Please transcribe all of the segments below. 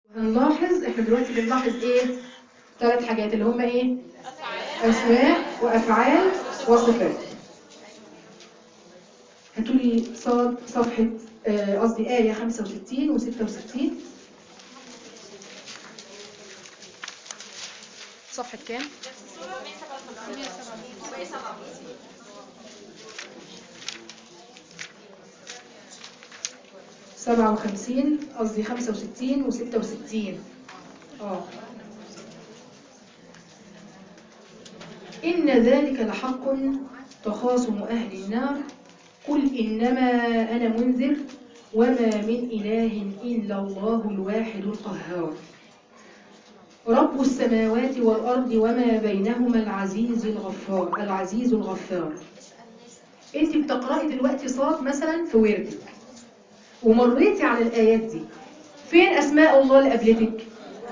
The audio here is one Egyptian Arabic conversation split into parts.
هنلاحظ احنا دلوقتي بنلاحظ ايه ثلاث حاجات اللي هم ايه اسماء وافعال وصفات هاتوا لي صاد صفحه آه، قصدي ايه 65 و66 صفحه كام سبعة وخمسين قصدي خمسة وستين وستة وستين اه إن ذلك لحق تخاصم أهل النار قل إنما أنا منذر وما من إله إلا الله الواحد القهار رب السماوات والأرض وما بينهما العزيز الغفار العزيز الغفار انت بتقرأي دلوقتي صاد مثلا في وردك ومريتي على الآيات دي فين أسماء الله اللي قابلتك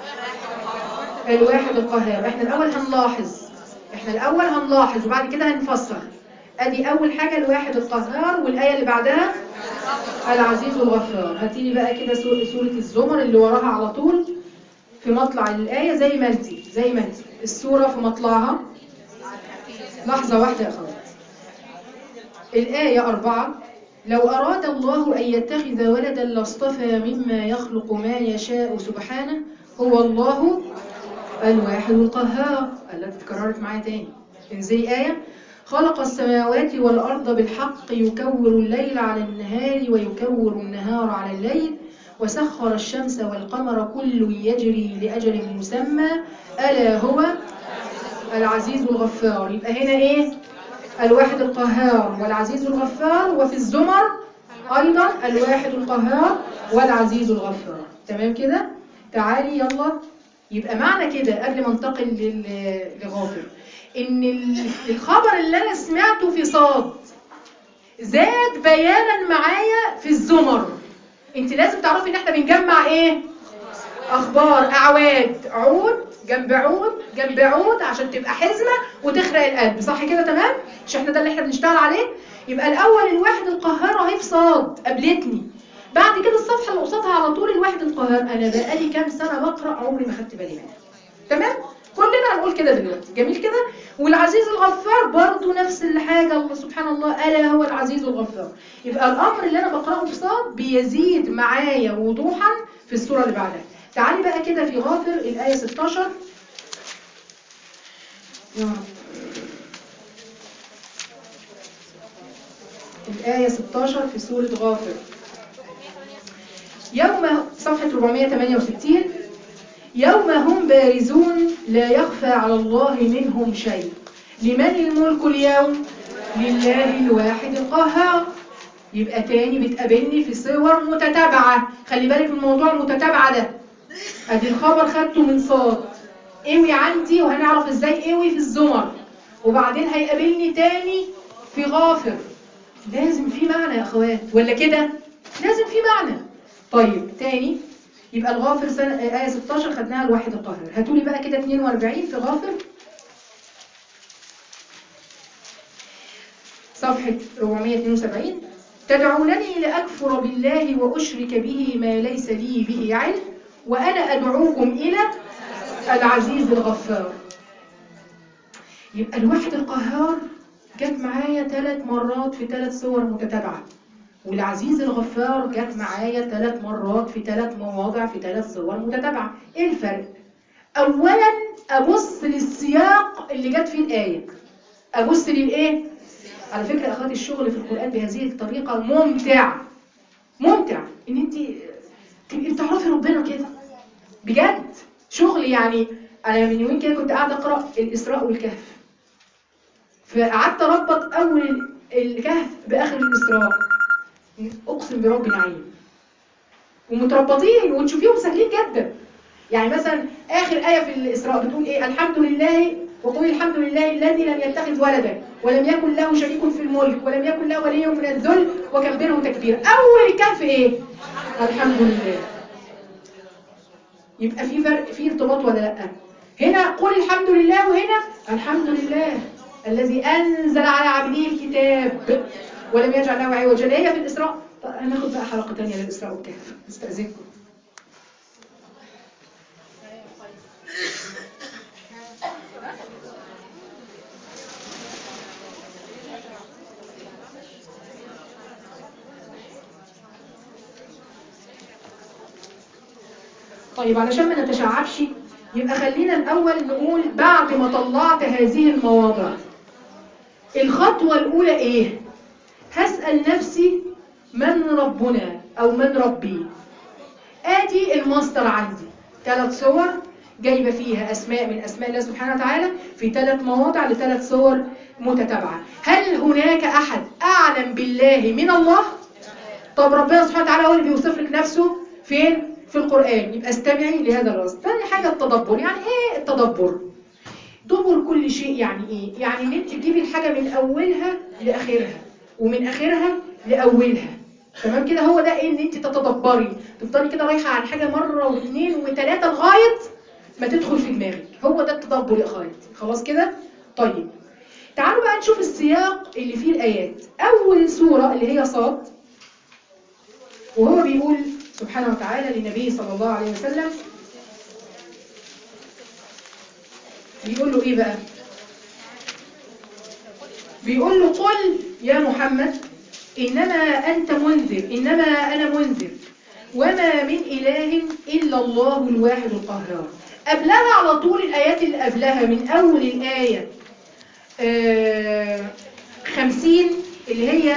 الواحد القهار احنا الأول هنلاحظ احنا الأول هنلاحظ وبعد كده هنفسر ادي أول حاجة الواحد القهار والآية اللي بعدها العزيز الغفار هاتيلي بقى كده سو- سورة الزمر اللي وراها على طول في مطلع الآية زي ما انتي زي ما انتي السورة في مطلعها لحظة واحدة يا أخوات الآية أربعة لو أراد الله أن يتخذ ولدا لاصطفى مما يخلق ما يشاء سبحانه هو الله الواحد القهار التي اتكررت معايا تاني انزلي آية خلق السماوات والأرض بالحق يكور الليل على النهار ويكور النهار على الليل وسخر الشمس والقمر كل يجري لأجل مسمى ألا هو العزيز الغفار يبقى هنا إيه الواحد القهار والعزيز الغفار وفي الزمر أيضا الواحد القهار والعزيز الغفار تمام كده تعالي يلا يبقى معنى كده قبل ما انتقل لل- لغافر ان ال- الخبر اللي انا سمعته في صاد زاد بيانا معايا في الزمر انت لازم تعرفي ان احنا بنجمع ايه اخبار اعواد عود جنب عود جنب عود عشان تبقى حزمه وتخرق القلب صح كده تمام مش احنا ده اللي احنا بنشتغل عليه يبقى الاول الواحد القهار اهي في صاد قابلتني بعد كده الصفحه اللي قصادها على طول الواحد القهار انا بقالي كام سنه بقرا عمري ما خدت بالي منها تمام كلنا هنقول كده دلوقتي جميل كده والعزيز الغفار برضو نفس الحاجه الله سبحان الله الا هو العزيز الغفار يبقى الامر اللي انا بقراه في صاد بيزيد معايا وضوحا في السوره اللي بعدها تعالي بقى كده في غافر الايه 16 يا رب الآية 16 في سورة غافر يوم صفحة 468 يوم هم بارزون لا يخفى على الله منهم شيء لمن الملك اليوم لله الواحد القهار يبقى تاني بتقابلني في صور متتابعة خلي بالك من موضوع المتتابعة ده ادي الخبر خدته من صاد اوي عندي وهنعرف ازاي اوي في الزمر وبعدين هيقابلني تاني في غافر لازم في معنى يا اخوات ولا كده لازم في معنى طيب تاني يبقى الغافر سنة آية 16 خدناها الواحد القاهر هاتولي بقى كده 42 في غافر صفحة 472 تدعونني لأكفر بالله وأشرك به ما ليس لي به علم وأنا أدعوكم إلى العزيز الغفار يبقى الواحد القهار جت معايا ثلاث مرات في ثلاث صور متتابعة والعزيز الغفار جت معايا ثلاث مرات في ثلاث مواضع في ثلاث صور متتابعة ايه الفرق اولا ابص للسياق اللي جت فيه الايه ابص للايه على فكره اخواتي الشغل في القران بهذه الطريقه ممتع ممتع ان انت تبقي بتعرفي ربنا كده بجد شغل يعني انا من يومين كده كنت قاعده اقرا الاسراء والكهف فقعدت اربط اول الكهف باخر الاسراء اقسم برب نعيم ومتربطين وتشوفيهم سهلين جدا يعني مثلا اخر ايه في الاسراء بتقول ايه الحمد لله وقل الحمد لله الذي لم يتخذ ولدا ولم يكن له شريك في الملك ولم يكن له ولي من الذل وكبره تكبيرا اول الكهف ايه الحمد لله يبقى في فرق في ارتباط ولا لا هنا قل الحمد لله وهنا الحمد لله الذي انزل على عبده الكتاب ولم يجعل له عوجا هي في الاسراء طب هناخد بقى حلقه ثانيه للاسراء والكهف استاذنكم طيب علشان ما نتشعبش يبقى خلينا الأول نقول بعد ما طلعت هذه المواضع الخطوة الأولى إيه؟ هسأل نفسي من ربنا أو من ربي آدي الماستر عندي ثلاث صور جايبة فيها أسماء من أسماء الله سبحانه وتعالى في ثلاث مواضع لثلاث صور متتابعة هل هناك أحد أعلم بالله من الله؟ طب ربنا سبحانه وتعالى هو اللي بيوصف لك نفسه فين؟ في القرآن يبقى استمعي لهذا الوصف ثاني حاجة التدبر يعني ايه التدبر؟ دبر كل شيء يعني ايه؟ يعني ان انت تجيبي الحاجة من اولها لاخرها ومن اخرها لاولها تمام كده هو ده ايه ان انت تتدبري تفضلي كده رايحة على الحاجة مرة واثنين وثلاثة لغاية ما تدخل في دماغك هو ده التدبر يا اخواتي خلاص كده؟ طيب تعالوا بقى نشوف السياق اللي فيه الآيات أول سورة اللي هي صاد وهو بيقول سبحانه وتعالى للنبي صلى الله عليه وسلم بيقول له إيه بقى بيقول له قل يا محمد إنما أنت منذر إنما أنا منذر وما من إله إلا الله الواحد القهار قبلها على طول الآيات اللي قبلها من أول الآية آه، خمسين اللي هي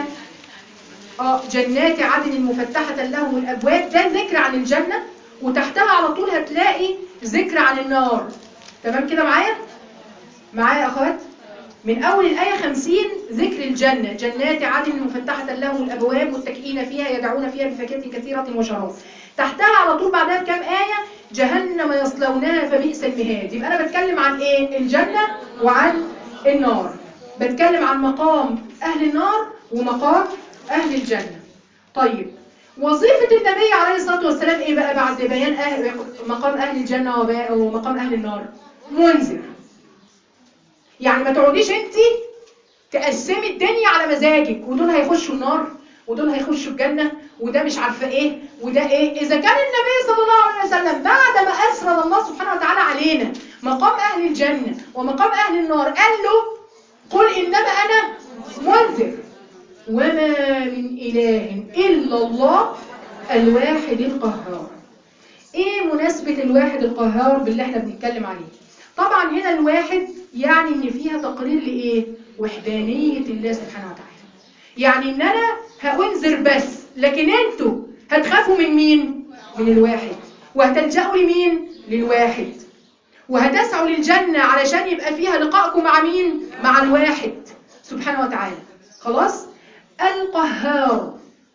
اه جنات عدن المفتحة لهم الأبواب ده ذكر عن الجنة وتحتها على طول هتلاقي ذكر عن النار تمام كده معايا؟ معايا يا أخوات؟ من أول الآية 50 ذكر الجنة جنات عدن مفتحة لهم الأبواب متكئين فيها يدعون فيها بفاكهة كثيرة وشراب تحتها على طول بعدها بكام آية جهنم يصلونها فبئس المهاد يبقى أنا بتكلم عن إيه؟ الجنة وعن النار بتكلم عن مقام أهل النار ومقام أهل الجنة طيب وظيفة النبي عليه الصلاة والسلام إيه بقى بعد بيان أهل مقام أهل الجنة وبا- ومقام أهل النار منذر يعني ما تقعديش انت تقسمي الدنيا على مزاجك ودول هيخشوا النار ودول هيخشوا الجنة وده مش عارفة ايه وده ايه اذا كان النبي صلى الله عليه وسلم بعد ما اسرد الله سبحانه وتعالى علينا مقام اهل الجنة ومقام اهل النار قال له قل انما انا منذر وما من اله الا الله الواحد القهار ايه مناسبة الواحد القهار باللي احنا بنتكلم عليه طبعا هنا الواحد يعني ان فيها تقرير لايه وحدانية الله سبحانه وتعالى يعني ان انا هأنذر بس لكن انتوا هتخافوا من مين من الواحد وهتلجأوا لمين للواحد وهتسعوا للجنة علشان يبقى فيها لقائكم مع مين مع الواحد سبحانه وتعالى خلاص القهار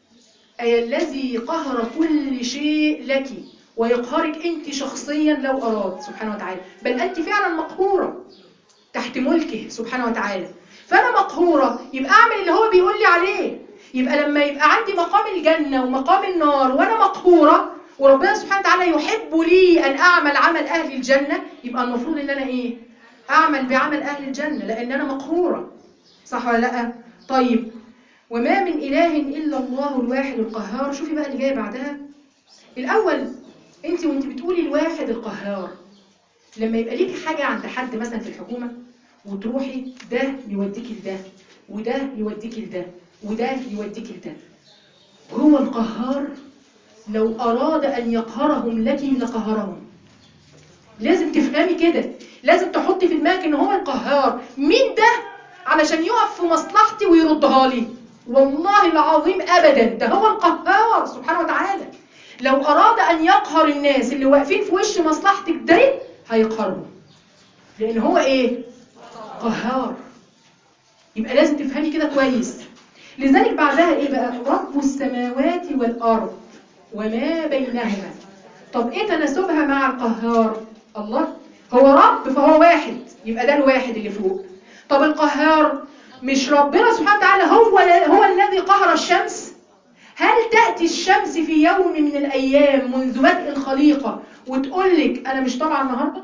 أي الذي قهر كل شيء لك ويقهرك أنت شخصيا لو أراد سبحانه وتعالى بل أنت فعلا مقهورة تحت ملكه سبحانه وتعالى فأنا مقهورة يبقى أعمل اللي هو بيقول لي عليه يبقى لما يبقى عندي مقام الجنة ومقام النار وأنا مقهورة وربنا سبحانه وتعالى يحب لي أن أعمل عمل أهل الجنة يبقى المفروض أن أنا إيه أعمل بعمل أهل الجنة لأن أنا مقهورة صح ولا لأ طيب وما من إله إلا الله الواحد القهار شوفي بقى اللي جاي بعدها الأول أنت وأنت بتقولي الواحد القهار لما يبقى ليك حاجة عند حد مثلا في الحكومة وتروحي ده يوديك لده وده يوديك لده وده يوديك لده هو القهار لو أراد أن يقهرهم لك لقهرهم لازم تفهمي كده لازم تحطي في دماغك ان هو القهار مين ده علشان يقف في مصلحتي ويردها لي والله العظيم ابدا ده هو القهار سبحانه وتعالى لو اراد ان يقهر الناس اللي واقفين في وش مصلحتك ده هيقهرهم لان هو ايه قهار يبقى لازم تفهمي كده كويس لذلك بعدها ايه بقى رب السماوات والارض وما بينهما طب ايه تناسبها مع القهار الله هو رب فهو واحد يبقى ده الواحد اللي فوق طب القهار مش ربنا سبحانه وتعالى هو هو الذي قهر الشمس هل تأتي الشمس في يوم من الأيام منذ بدء الخليقة وتقول لك أنا مش طالعة النهاردة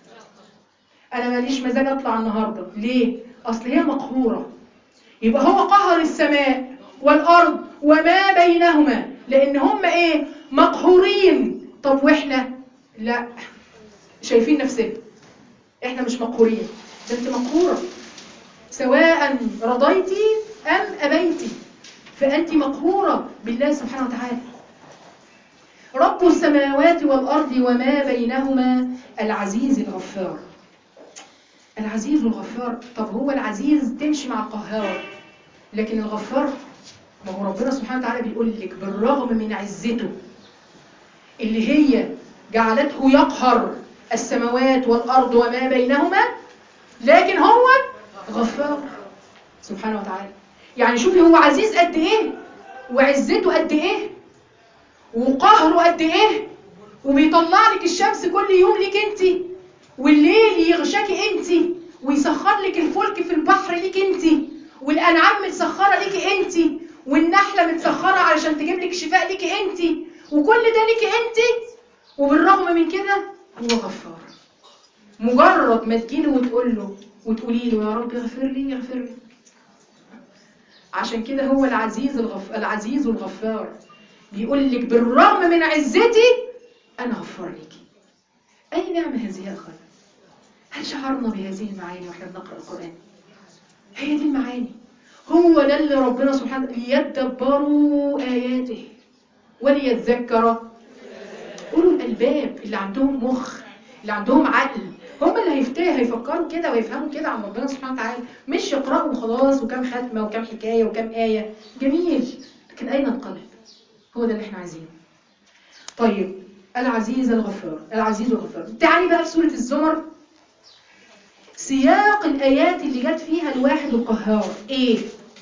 أنا ماليش مزاج أطلع النهاردة ليه؟ أصل هي مقهورة يبقى هو قهر السماء والأرض وما بينهما لأن هم إيه؟ مقهورين طب وإحنا؟ لا شايفين نفسنا إحنا مش مقهورين ده أنت مقهورة سواء رضيتي أم أبيتي فأنت مقهورة بالله سبحانه وتعالى رب السماوات والأرض وما بينهما العزيز الغفار العزيز الغفار طب هو العزيز تمشي مع القهار لكن الغفار ما هو ربنا سبحانه وتعالى بيقول لك بالرغم من عزته اللي هي جعلته يقهر السماوات والأرض وما بينهما لكن هو غفار سبحانه وتعالى يعني شوفي هو عزيز قد ايه وعزته قد ايه وقهره قد ايه وبيطلع لك الشمس كل يوم ليك انت والليل يغشاكي انت ويسخر لك الفلك في البحر ليك انت والانعام متسخره ليكي انت والنحله متسخره علشان تجيب لك شفاء ليكي انت وكل ده ليكي انت وبالرغم من كده هو غفار مجرد ما تجيله وتقول له وتقولي له يا رب اغفر لي اغفر لي عشان كده هو العزيز الغف... العزيز الغفار بيقول لك بالرغم من عزتي انا غفار لك اي نعمه هذه يا اخوان هل شعرنا بهذه المعاني واحنا بنقرا القران هي دي المعاني هو ده اللي ربنا سبحانه ليدبروا اياته وليذكر اولو الالباب اللي عندهم مخ اللي عندهم عقل هم اللي هيفتاه هيفكروا كده ويفهموا كده عن ربنا سبحانه وتعالى مش يقرأوا وخلاص وكم ختمة وكم حكاية وكم آية جميل لكن أين القلب هو ده اللي احنا عايزينه طيب العزيز الغفار العزيز الغفار تعالي بقى في سورة الزمر سياق الآيات اللي جت فيها الواحد القهار ايه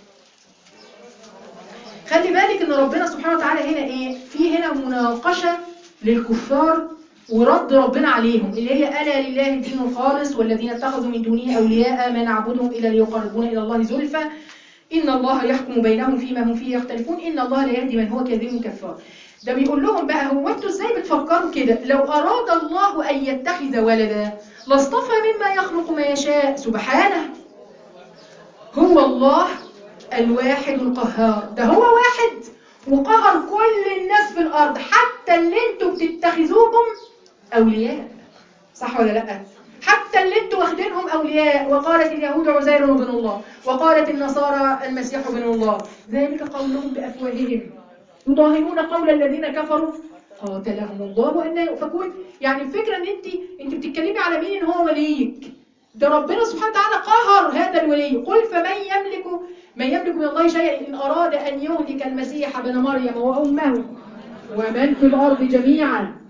خلي بالك ان ربنا سبحانه وتعالى هنا ايه في هنا مناقشة للكفار ورد ربنا عليهم اللي هي ألا لله الدين الخالص والذين اتخذوا من دونه أولياء ما نعبدهم إلا ليقربونا إلى الله زلفى إن الله يحكم بينهم فيما هم فيه يختلفون إن الله لا يهدي من هو كاذب كفار ده بيقول لهم بقى هو انتوا ازاي بتفكروا كده لو أراد الله أن يتخذ ولدا لاصطفى مما يخلق ما يشاء سبحانه هو الله الواحد القهار ده هو واحد وقهر كل الناس في الأرض حتى اللي انتوا بتتخذوهم أولياء صح ولا لأ؟ حتى اللي انتوا واخدينهم أولياء وقالت اليهود عزير بن الله وقالت النصارى المسيح بن الله ذلك قولهم بأفواههم يضاهئون قول الذين كفروا قاتلهم الله أن يؤفكون يعني الفكرة ان انت انت بتتكلمي على مين ان هو وليك ده ربنا سبحانه وتعالى قهر هذا الولي قل فمن يملك من يملك من الله شيئا إن أراد أن يهلك المسيح بن مريم وأمه ومن في الأرض جميعا